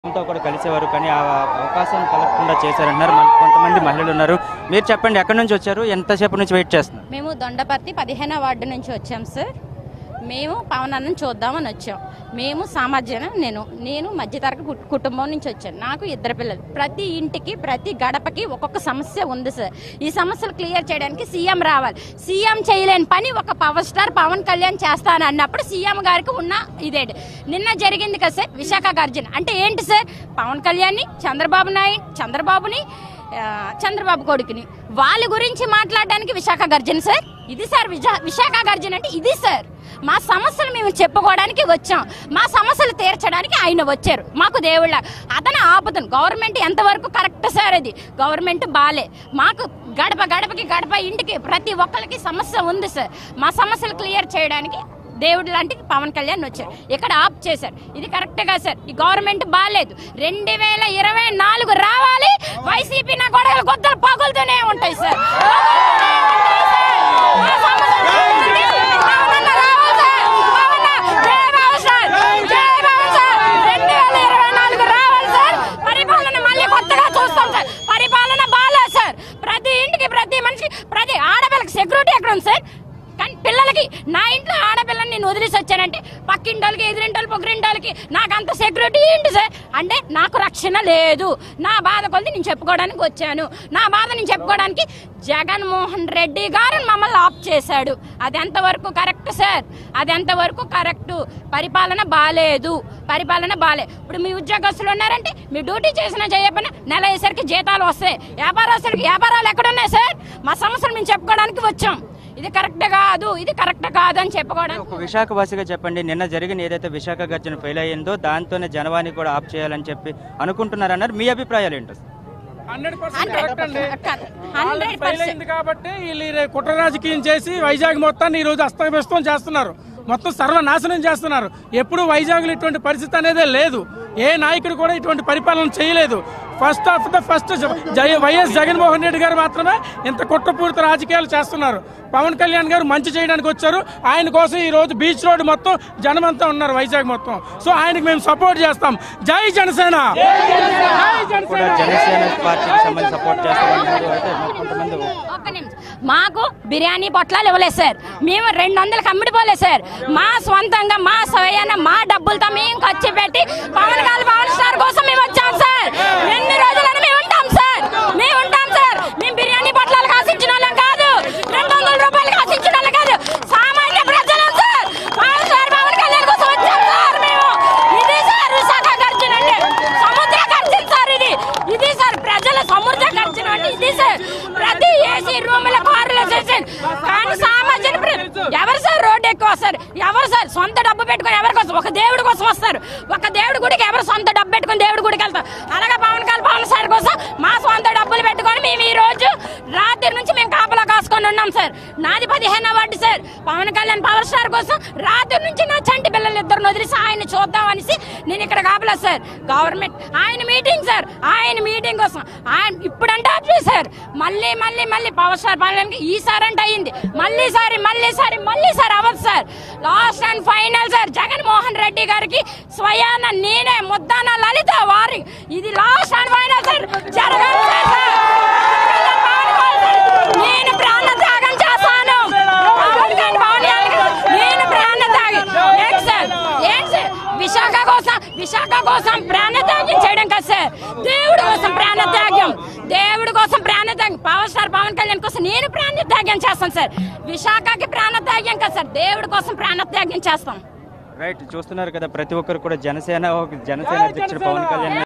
తో కూడా కలిసేవారు కానీ ఆ అవకాశం కలగకుండా చేశారంటున్నారు మన కొంతమంది మహిళలు ఉన్నారు మీరు చెప్పండి ఎక్కడి నుంచి వచ్చారు ఎంతసేపు నుంచి వెయిట్ చేస్తున్నారు మేము దొండపర్తి పదిహేనో వార్డు నుంచి వచ్చాం సార్ మేము పవన్ అన్నను చూద్దామని వచ్చాం మేము సామాజ్యం నేను నేను మధ్యతరగతి కు- కుటుంబం నుంచి వచ్చాను నాకు ఇద్దరు పిల్లలు ప్రతి ఇంటికి ప్రతి గడపకి ఒక్కొక్క సమస్య ఉంది సార్ ఈ సమస్యలు క్లియర్ చేయడానికి సీఎం రావాలి సీఎం చేయలేని పని ఒక పవర్ స్టార్ పవన్ కళ్యాణ్ చేస్తాను అన్నప్పుడు సీఎం గారికి ఉన్న ఇదే నిన్న జరిగింది కదా సార్ విశాఖ గర్జన అంటే ఏంటి సార్ పవన్ కళ్యాణ్ని చంద్రబాబు నాయుడు చంద్రబాబుని ఆ, చంద్రబాబు కొడుకుని వాళ్ళ గురించి మాట్లాడడానికి విశాఖ గర్జన సార్ ఇది సార్ విజా- విశాఖ గర్జన అంటే ఇది సార్ మా సమస్యలు మేము చెప్పుకోవడానికి వచ్చాం మా సమస్యలు తీర్చడానికి ఆయన వచ్చారు మాకు దేవుళ్ళ అతను ఆపుతుంది గవర్నమెంట్ ఎంతవరకు కరెక్ట్ సార్ అది గవర్నమెంట్ బాలే మాకు గడప గడపకి గడప ఇంటికి ప్రతి ఒక్కరికి సమస్య ఉంది సార్ మా సమస్యలు క్లియర్ చేయడానికి దేవుడు లాంటి పవన్ కళ్యాణ్ వచ్చారు ఇక్కడ ఆప్ చేశారు ఇది కరెక్ట్ గా సార్ ఈ గవర్నమెంట్ బాగాలేదు రెండు వేల ఇరవై నాలుగు రావాలి వైసీపీ నా గొడవలు కొత్తలు పగులుతూనే ఉంటాయి సార్ మా సమస్యలు పవన్ రావాలి సార్. పవన్ జై బాబు సార్. జై బాబు సార్. 2024 రావాలి సార్. పరిపాలన మళ్ళీ కొత్తగా చూస్తాం సార్ పరిపాలన బాగాలేదు సార్ ప్రతి ఇంటికి ప్రతి మనిషికి ప్రతి ఆడపిల్లకి సెక్యూరిటీ ఎక్కడ ఉంది సార్ కానీ పిల్లలకి నా ఇంట్లో ఆడపిల్లని నేను వదిలేసి వచ్చానంటే పక్కింటోళ్ళకి ఎదురింటోళ్ళు పొగిరింటోళ్ళకి నాకు అంత సెక్యూరిటీ ఏంటి సార్ అంటే నాకు రక్షణ లేదు నా బాధ కొద్ది నేను చెప్పుకోవడానికి వచ్చాను నా బాధ నేను చెప్పుకోవడానికి జగన్మోహన్ రెడ్డి గారు మమ్మల్ని ఆఫ్ చేశాడు అది ఎంతవరకు కరెక్ట్ సార్ అది ఎంతవరకు కరెక్ట్ పరిపాలన బాలేదు పరిపాలన బాలే ఇప్పుడు మీ ఉద్యోగస్తులు ఉన్నారంటే మీ డ్యూటీ చేసిన చేయకపోయినా నెల అయ్యేసరికి జీతాలు వస్తాయి వ్యాపారస్తులకి వ్యాపారాలు ఎక్కడున్నాయి సార్ మా సమస్యలు మేము చెప్పుకోవడానికి వచ్చాం ఇది కరెక్ట్ కాదు ఇది కరెక్ట్ కాదు అని చెప్పుకోవడానికి ఒక విశాఖవాసిగా చెప్పండి నిన్న జరిగిన ఏదైతే విశాఖ గర్జన ఫెయిల్ అయ్యిందో దాంతోనే జనవాణి కూడా ఆఫ్ చేయాలని చెప్పి అనుకుంటున్నారన్నారు మీ అభిప్రాయాలు ఏంటో హండ్రెడ్ పర్సెంట్ కరెక్ట్ అండి హండ్రెడ్ ఫెయిల్ పర్సెంట్ అయింది కాబట్టి వీళ్ళు ఈ కుట్ర రాజకీయం చేసి వైజాగ్ మొత్తాన్ని ఈ రోజు అస్తవ్యస్తం చేస్తున్నారు మొత్తం సర్వనాశనం చేస్తున్నారు ఎప్పుడు వైజాగ్లో ఇటువంటి పరిస్థితి అనేదే లేదు ఏ నాయకుడు కూడా ఇటువంటి పరిపాలన చేయలేదు ఫస్ట్ ఆఫ్ ద ఫస్ట్ జయ వైఎస్ జగన్మోహన్ రెడ్డి గారు మాత్రమే ఇంత కుట్రపూరిత రాజకీయాలు చేస్తున్నారు పవన్ కళ్యాణ్ గారు మంచి చేయడానికి వచ్చారు ఆయన కోసం ఈ రోజు బీచ్ రోడ్ మొత్తం జనమంతా ఉన్నారు వైజాగ్ మొత్తం సో ఆయనకి మేము సపోర్ట్ చేస్తాం జై జనసేన జై కూడా జనసేన పార్టీకి సంబంధించి సపోర్ట్ చేస్తారన్నారు అయితే మరి కొంతమంది ఒక్క నిమిషం మాకు బిర్యానీ పొట్లాలు ఇవ్వలేదు సార్ మేము రెండు వందలకి అమ్ముడిపోలేదు సార్ మా స్వంతంగా మా స్వయాన మా డబ్బులతో మేము ఖర్చు పెట్టి పవన్ కళ్యాణ్ పవన్ స్టార్ కోసం మేము వచ్చాం సార్ ఎన్ని రోజులని మేము ఉంటాం సార్ మేము ఉంటాం సార్ మేము బిర్యానీ పొట్లాలు కాసించిన వాళ్ళం కాదు రెండు వందల రూపాయలు కాసించిన వాళ్ళం కాదు సామాన్య ప్రజలం సార్ పవన్ స్టార్ పవన్ కళ్యాణ్ కోసం వచ్చాం సార్ మేము ఇది సార్ విశాఖ గర్జన అంటే సముద్ర గర్జన సార్ ఇది ఇది సార్ ప్రజల సముద్ర గర్జన అంటే ఇది సార్ ప్రతి ఏసీ రూముల కార్లు చేసారు కానీ సామాజిక ప్ర- ఎవరు సార్ రోడ్డు ఎక్కువ వస్తారు ఎవరు సార్ సొంత డబ్బు పెట్టుకొని ఎవరి కోసం ఒక దేవుడి కోసం వస్తారు ఒక దేవుడి గుడికి ఎవరు సొంత డబ్బు పెట్టుకొని దేవుడి గుడికి వెళ్తారు అలాగే పవన్ కళ్యాణ్ పవన్ సార్ కోసం మా సొంత డబ్బులు పెట్టుకొని మేము ఈ రోజు రాత్రి నుంచి మేము కాపలా కాసుకొని ఉన్నాం సార్ నాది పదిహేను ward sir Pawan Kalyan power star కోసం రాత్రి నుంచి నా చంటి పిల్లలు ఇద్దరు వదిలేసి ఆయన చూద్దాం అనేసి నేను ఇక్కడ కాపలా సార్ గవర్నమెంట్ ఆయన మీటింగ్ సార్ ఆయన మీటింగ్ కోసం ఆయన ఇప్పుడంటే ఆఫ్ చేశారు మళ్ళీ మళ్ళీ మళ్ళీ పవర్ స్టార్ పవన్ ఈసారి అంటే అయింది మళ్ళీ సారి మళ్ళీ సారి మళ్ళీ సారి అవ్వదు sir last and final sir Jaganmohan Reddy గారికి స్వయాన నేనే ముద్దాన లలిత వారి ఇది లాస్ట్ అండ్ ఫైనల్ సార్ జరగాలి సార్ నేను ప్రాణ త్యాగం చేస్తాను పవన్ కళ్యాణ్ పవన్ కళ్యాణ్ నేను ప్రాణ త్యాగం ఏంటి సార్ ఏంటి సార్ విశాఖ కోసం విశాఖ కోసం ప్రాణ త్యాగం చేయడం కదా సార్ దేవుడి కోసం ప్రాణ త్యాగం దేవుడి కోసం ప్రాణ త్యాగం పవర్ స్టార్ పవన్ కళ్యాణ్ కోసం నేను ప్రాణ త్యాగం చేస్తాను సార్ విశాఖకి ప్రాణ త్యాగం కదా సార్ దేవుడి కోసం ప్రాణ త్యాగం చేస్తాం రైట్ చూస్తున్నారు కదా ప్రతి ఒక్కరు కూడా జనసేన జనసేన అధ్యక్షుడు పవన్ కళ్యాణ్